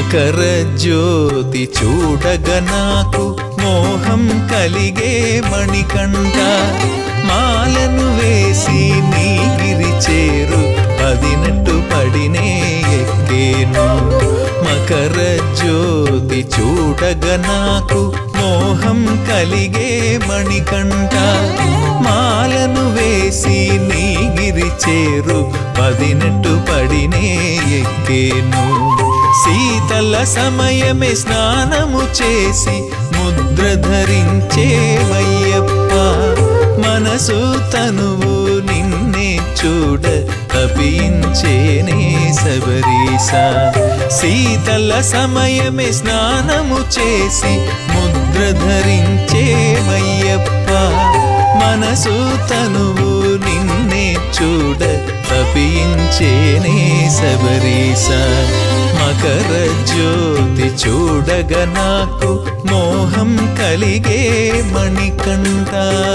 మకర జ్యోతి చూడగ నాకు మోహం కలిగే మణికంఠ మాలను వేసి నీగిరి చేరు పదినట్టు పడినే ఎక్కేను మకర జ్యోతి చూడగ నాకు మోహం కలిగే మణికంఠ మాలను వేసి నీగిరి చేరు పదినట్టు పడినే ఎక్కేను శీతల సమయమే స్నానము చేసి ముద్ర ధరించేవయ్యప్ప మనసు తనువు నిన్నే చూడ తపించేనే శబరీస శీతల సమయమే స్నానము చేసి ముద్ర ధరించేవయ్యప్ప మనసు తనువు నిన్నే చూడ తపించేనే శబరీస మకర జ్యోతి చూడగ నాకు మోహం కలిగే మణికంఠ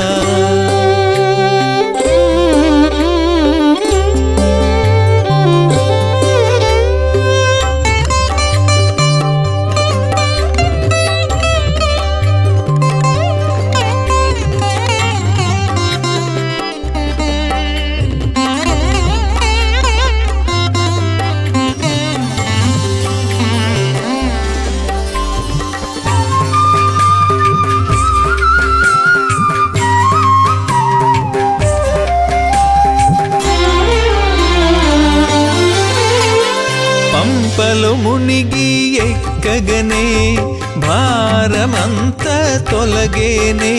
పంపలు మునిగి ఎక్కగనే భారమంత తొలగేనే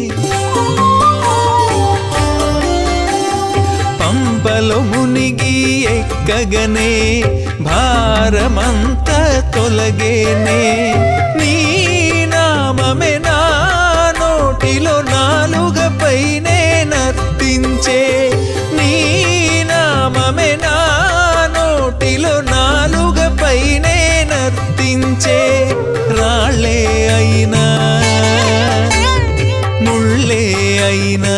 పంపలు మునిగి ఎక్కగనే భారమంత తొలగేనే నీ నామమే నా నోటిలో నాలుగపైనే నర్తించే నీ నామమే నా నోటిలో నాలుగపైనే నర్తించే రాళ్ళే అయినా ముళ్ళే అయినా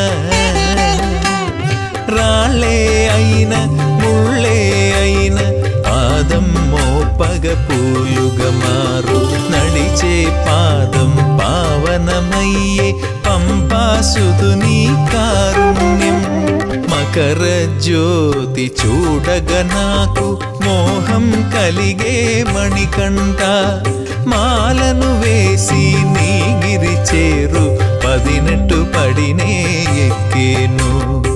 రాళ్ళే అయిన ముళ్ళే అయిన పాదం మోపగ పూలుగా మారు నడిచే పాదం పావనమయ్యే పంపాసుదుని కారుణ్యం మకర జ్యోతి చూడగ నాకు మోహం కలిగే మణికంఠ మాలను వేసి నీగిరి చేరు పదినట్టు పడినే ఎక్కేను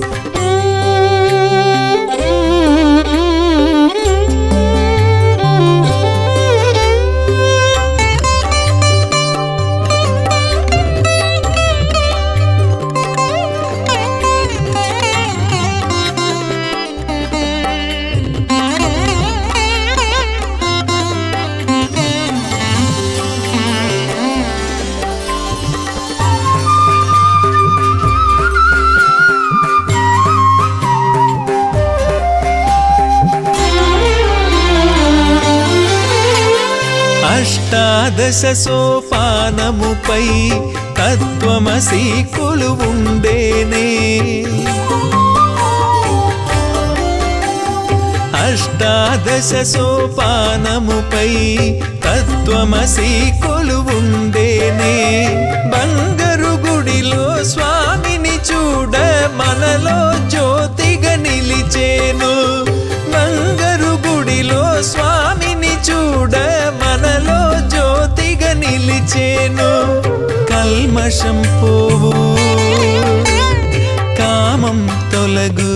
అష్టాదశ సోపానముపై తత్వమసి కొలువుండేనే అష్టాదశ సోపానముపై తత్వమసి కొలువుండేనే బంగారు గుడిలో స్వామిని చూడ మనలో జ్యోతిగా నిలిచేను బంగారు గుడిలో స్వామిని చూడ మనలో జ్యోతిగా నిలిచేను కల్మషం పోవు కామం తొలగు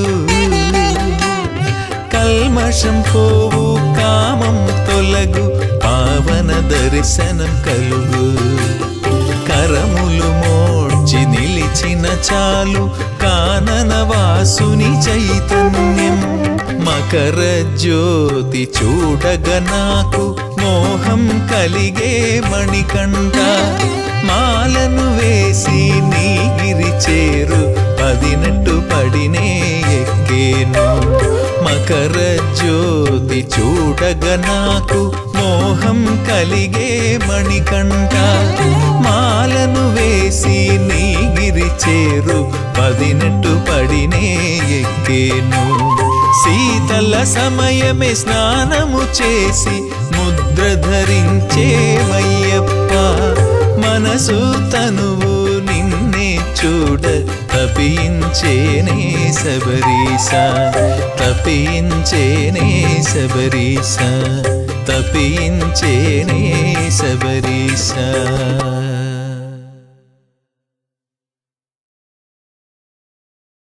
కల్మషం పోవు కామం తొలగు పావన దర్శనం కలుగు కరములు మోడ్చి నిలిచిన చాలు కానన వాసుని చైతన్యం మకర జ్యోతి చూడగ నాకు మోహం కలిగే మణికంఠ మాలను వేసి నీగిరి చేరు పదినట్టు పడినే ఎక్కేను మకర జ్యోతి చూడగ నాకు మోహం కలిగే మణికంఠ మాలను వేసి నీగిరి చేరు పదినట్టు పడినే ఎక్కేను శీతల సమయమే స్నానము చేసి ముద్ర ధరించేమయ్యప్ప మనసు తనువు నిన్నే చూడ తపించేనే శబరీస తపించేనే శబరీస తపించేనే శబరీస